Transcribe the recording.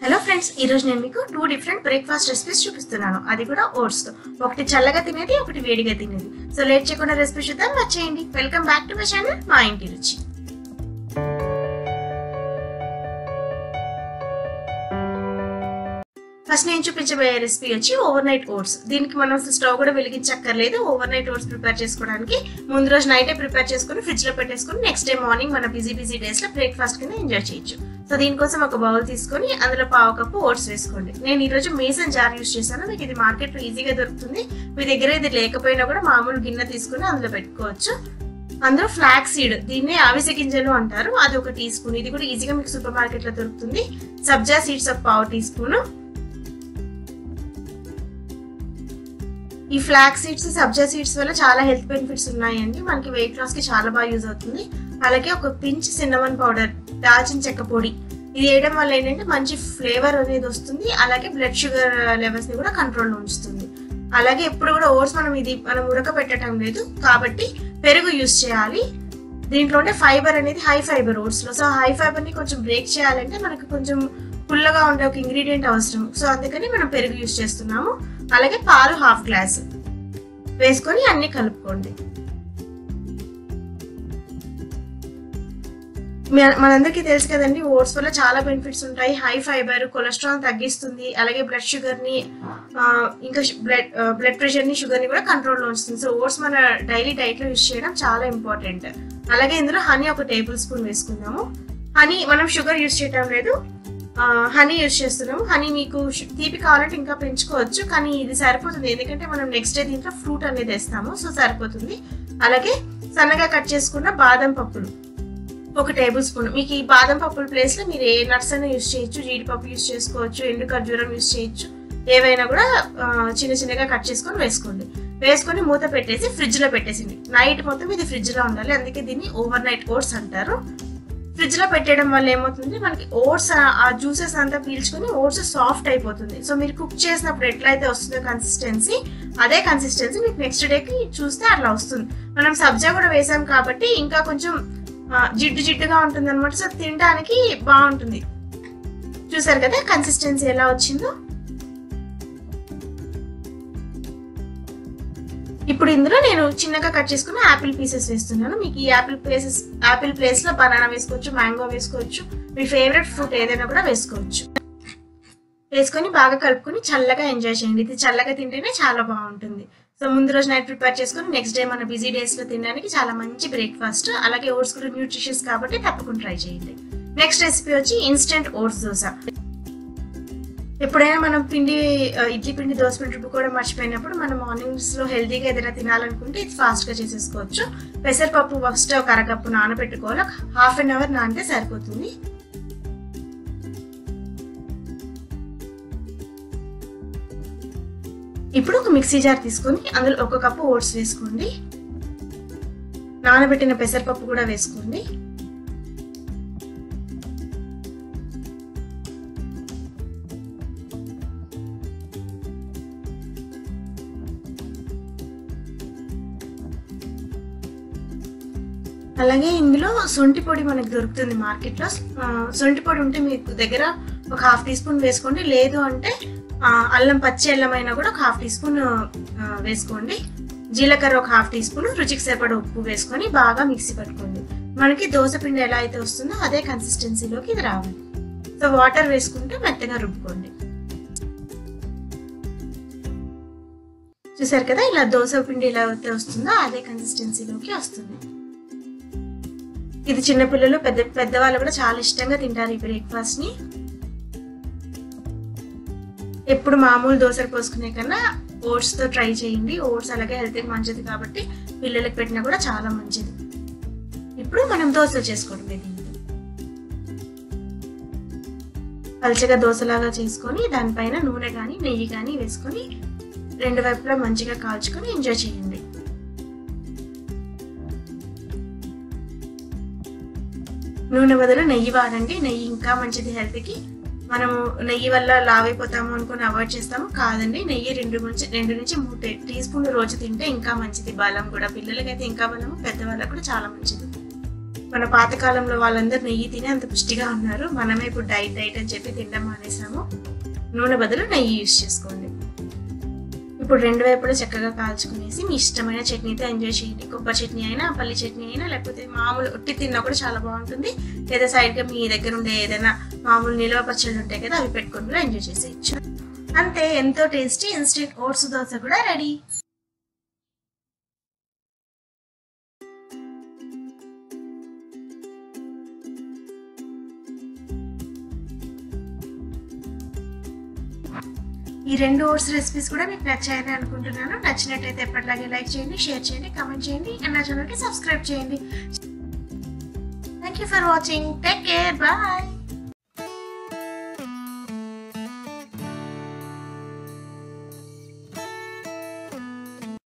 hello friends ఈ రోజు నేను మీకు టూ డిఫరెంట్ బ్రేక్ఫాస్ట్ రెసిపీస్ చూపిస్తున్నాను అది కూడా ఓట్స్ తో ఒకటి చల్లగా తినేది ఒకటి వేడిగా తినేది సో లేట్ చేయకుండా రెసిపీ చూద్దాం వచ్చేయండి welcome back to my channel మా ఇంటి రుచి ఫస్ట్ నేను చూపించబోయే రెసిపీ వచ్చి ఓవర్ నైట్ ఓట్స్ దీనికి మనం స్టవ్ కూడా వెలిగించక్కర్లేదు ఓవర్ నైట్ ఓట్స్ ప్రిపేర్ చేసుకోవడానికి ముందు రోజు నైటే ప్రిపేర్ చేసుకుని ఫ్రిడ్జ్ లో పెట్టేసుకుని నెక్స్ట్ డే మార్నింగ్ మన బిజీ బిజీ డేస్ లో బ్రేక్ఫాస్ట్ కింద ఎంజాయ్ చేయొచ్చు సో దీనికోసం ఒక బౌల్ తీసుకొని అందులో పావు కప్పు ఓట్స్ వేసుకోండి నేను ఈ రోజు మేసన్ జార్ యూస్ చేశాను మీకు ఇది మార్కెట్ లో ఈజీగా దొరుకుతుంది మీ దగ్గర ఇది లేకపోయినా కూడా మామూలు గిన్నె తీసుకుని అందులో పెట్టుకోవచ్చు అందులో ఫ్లాక్ సీడ్ దీన్నే అవిసె గింజలు అంటారు అది ఒక టీ స్పూన్ ఇది కూడా ఈజీగా మీకు సూపర్ మార్కెట్ లో దొరుకుతుంది సబ్జా సీడ్స్ ఒక పావు టీ స్పూన్ ఈ ఫ్లాక్ సీడ్స్ సబ్జా సీడ్స్ వల్ల చాలా హెల్త్ బెనిఫిట్స్ ఉన్నాయండి మనకి వెయిట్ లాస్ కి చాలా బాగా యూజ్ అవుతుంది అలాగే ఒక పించ్ సిన్నమన్ పౌడర్ దాల్చిన చెక్క పొడి ఇది వేయడం వల్ల ఏంటంటే మంచి ఫ్లేవర్ అనేది వస్తుంది అలాగే బ్లడ్ షుగర్ లెవెల్స్ ని కూడా కంట్రోల్లో ఉంచుతుంది అలాగే ఎప్పుడు కూడా ఓట్స్ మనం ఇది మనం ఉడకబెట్టడం లేదు కాబట్టి పెరుగు యూజ్ చేయాలి దీంట్లోనే ఫైబర్ అనేది హై ఫైబర్ ఓట్స్ లో సో హై ఫైబర్ ని కొంచెం బ్రేక్ చేయాలంటే మనకి కొంచెం పుల్లగా ఉండే ఒక ఇంగ్రీడియంట్ అవసరం సో అందుకని మనం పెరుగు యూజ్ చేస్తున్నాము అలాగే పాలు హాఫ్ గ్లాస్ వేసుకొని అన్ని కలుపుకోండి మనందరికీ తెలుసు కదండి ఓట్స్ వల్ల చాలా బెనిఫిట్స్ ఉంటాయి హై ఫైబర్ కొలెస్ట్రాల్ తగ్గిస్తుంది అలాగే బ్లడ్ షుగర్ ని ఇంకా బ్లడ్ బ్లడ్ ప్రెషర్ ని షుగర్ ని కూడా కంట్రోల్లో ఉంచుతుంది సో ఓట్స్ మన డైలీ డైట్ లో యూస్ చేయడం చాలా ఇంపార్టెంట్ అలాగే ఇందులో హనీ ఒక టేబుల్ స్పూన్ వేసుకుందాము హనీ మనం షుగర్ యూస్ చేయడం లేదు హనీ యూస్ చేస్తున్నాము హనీ మీకు తీపి కావాలంటే ఇంకా పెంచుకోవచ్చు కానీ ఇది సరిపోతుంది ఎందుకంటే మనం నెక్స్ట్ డే దీంట్లో ఫ్రూట్ అనేది వేస్తాము సో సరిపోతుంది అలాగే సన్నగా కట్ చేసుకున్న బాదం పప్పులు ఒక టేబుల్ స్పూన్ మీకు ఈ బాదం పప్పుల ప్లేస్లో మీరు ఏ నట్స్ అయినా యూస్ చేయొచ్చు జీడిపప్పు యూస్ చేసుకోవచ్చు ఎండు ఖర్జూరం యూస్ చేయొచ్చు ఏవైనా కూడా చిన్న చిన్నగా కట్ చేసుకొని వేసుకోండి వేసుకొని మూత పెట్టేసి ఫ్రిడ్జ్లో పెట్టేసింది నైట్ మొత్తం ఇది ఫ్రిడ్జ్లో ఉండాలి అందుకే దీన్ని ఓవర్ నైట్ ఓట్స్ అంటారు ఫ్రిడ్జ్ లో పెట్టడం వల్ల ఏమవుతుంది మనకి ఓట్స్ ఆ జ్యూసెస్ అంతా పీల్చుకొని ఓట్స్ సాఫ్ట్ అయిపోతుంది సో మీరు కుక్ చేసినప్పుడు ఎట్లయితే వస్తుందో కన్సిస్టెన్సీ అదే కన్సిస్టెన్సీ మీకు నెక్స్ట్ డేకి చూస్తే అట్లా వస్తుంది మనం సబ్జా కూడా వేసాం కాబట్టి ఇంకా కొంచెం జిడ్డు జిడ్డుగా ఉంటుంది అనమాట సో తినడానికి బాగుంటుంది చూసారు కదా కన్సిస్టెన్సీ ఎలా వచ్చిందో ఇప్పుడు ఇందులో నేను చిన్నగా కట్ చేసుకున్న యాపిల్ పీసెస్ వేస్తున్నాను మీకు ఈ యాపిల్ ప్లేసెస్ యాపిల్ ప్లేస్ లో బనానా వేసుకోవచ్చు మ్యాంగో వేసుకోవచ్చు మీ ఫేవరెట్ ఫ్రూట్ ఏదైనా కూడా వేసుకోవచ్చు వేసుకొని బాగా కలుపుకొని చల్లగా ఎంజాయ్ చేయండి ఇది చల్లగా తింటేనే చాలా బాగుంటుంది సో ముందు రోజు నైట్ ప్రిపేర్ చేసుకొని నెక్స్ట్ డే మన బిజీ డేస్ లో తినడానికి చాలా మంచి బ్రేక్ఫాస్ట్ అలాగే ఓట్స్ కూడా న్యూట్రిషియస్ కాబట్టి తప్పకుండా ట్రై చేయండి నెక్స్ట్ రెసిపీ వచ్చి ఇన్స్టెంట్ ఓట్స్ దోశ ఎప్పుడైనా మనం పిండి ఇడ్లీ పిండి దోశ పిండి రుబ్బుకోవడం మర్చిపోయినప్పుడు మనం మార్నింగ్స్ లో హెల్తీగా ఏదైనా తినాలనుకుంటే ఇది ఫాస్ట్ గా చేసేసుకోవచ్చు పెసరపప్పు ఫస్ట్ ఒక అరకప్పు నానబెట్టుకోవాలి హాఫ్ అన్ అవర్ నానితే సరిపోతుంది ఇప్పుడు ఒక మిక్సీ జార్ తీసుకొని అందులో ఒక కప్పు ఓట్స్ వేసుకోండి నానబెట్టిన పెసరపప్పు కూడా వేసుకోండి అలాగే ఇందులో సొంటి పొడి మనకు దొరుకుతుంది మార్కెట్లో సొంటి పొడి ఉంటే మీకు దగ్గర ఒక హాఫ్ టీ స్పూన్ వేసుకోండి లేదు అంటే అల్లం పచ్చి అల్లమైనా కూడా ఒక హాఫ్ టీ స్పూన్ వేసుకోండి జీలకర్ర ఒక హాఫ్ టీ స్పూన్ రుచికి సరిపడ ఉప్పు వేసుకొని బాగా మిక్సీ పట్టుకోండి మనకి దోశ పిండి ఎలా అయితే వస్తుందో అదే కన్సిస్టెన్సీలోకి ఇది రావాలి సో వాటర్ వేసుకుంటే మెత్తగా రుబ్బుకోండి చూసారు కదా ఇలా దోశ పిండి ఎలా అయితే వస్తుందో అదే కన్సిస్టెన్సీలోకి వస్తుంది ఇది చిన్నపిల్లలు పెద్ద పెద్దవాళ్ళు కూడా చాలా ఇష్టంగా తింటారు ఈ బ్రేక్ఫాస్ట్ ని ఎప్పుడు మామూలు దోశలు పోసుకునే కన్నా ఓట్స్ తో ట్రై చేయండి ఓట్స్ అలాగే హెల్త్కి మంచిది కాబట్టి పిల్లలకి పెట్టినా కూడా చాలా మంచిది ఇప్పుడు మనం దోశలు చేసుకోవడం దీంట్లో పల్చగా దోశలాగా చేసుకొని దానిపైన నూనె కానీ నెయ్యి కానీ వేసుకొని రెండు వైపులా మంచిగా కాల్చుకొని ఎంజాయ్ చేయండి నూనె బదులు నెయ్యి వాడండి నెయ్యి ఇంకా మంచిది హెల్త్కి మనము నెయ్యి వల్ల లావ్ అయిపోతాము అనుకుని అవాయిడ్ చేస్తాము కాదండి నెయ్యి రెండు నుంచి రెండు నుంచి మూడు టీ స్పూన్లు రోజు తింటే ఇంకా మంచిది బలం కూడా పిల్లలకైతే ఇంకా బలము పెద్దవాళ్ళకు కూడా చాలా మంచిది మన పాతకాలంలో వాళ్ళందరూ నెయ్యి తిని అంత పుష్టిగా ఉన్నారు మనమే ఇప్పుడు డైట్ డైట్ అని చెప్పి తినడం మానేసాము నూనె బదులు నెయ్యి యూస్ చేసుకోండి ఇప్పుడు రెండు వైపులా చక్కగా కాల్చుకునేసి మీ ఇష్టమైన చట్నీతో ఎంజాయ్ చేయండి కొబ్బరి చట్నీ అయినా పల్లి చట్నీ అయినా లేకపోతే మామూలు ఒట్టి తిన్నా కూడా చాలా బాగుంటుంది లేదా సైడ్గా మీ దగ్గర ఉండే ఏదైనా మామూలు నిల్వ పచ్చళ్ళు ఉంటాయి కదా అవి పెట్టుకొని కూడా ఎంజాయ్ చేసేయచ్చు అంతే ఎంతో టేస్టీ ఇన్స్టెంట్ ఓట్స్ దోశ కూడా రెడీ ఈ రెండు ఓట్స్ రెసిపీస్ కూడా మీకు నచ్చాయని అనుకుంటున్నాను నచ్చినట్టయితే ఎప్పటిలాగే లైక్ చేయండి షేర్ చేయండి కామెంట్ చేయండి అండ్ నా ఛానల్కి సబ్స్క్రైబ్ చేయండి thank you for watching take care bye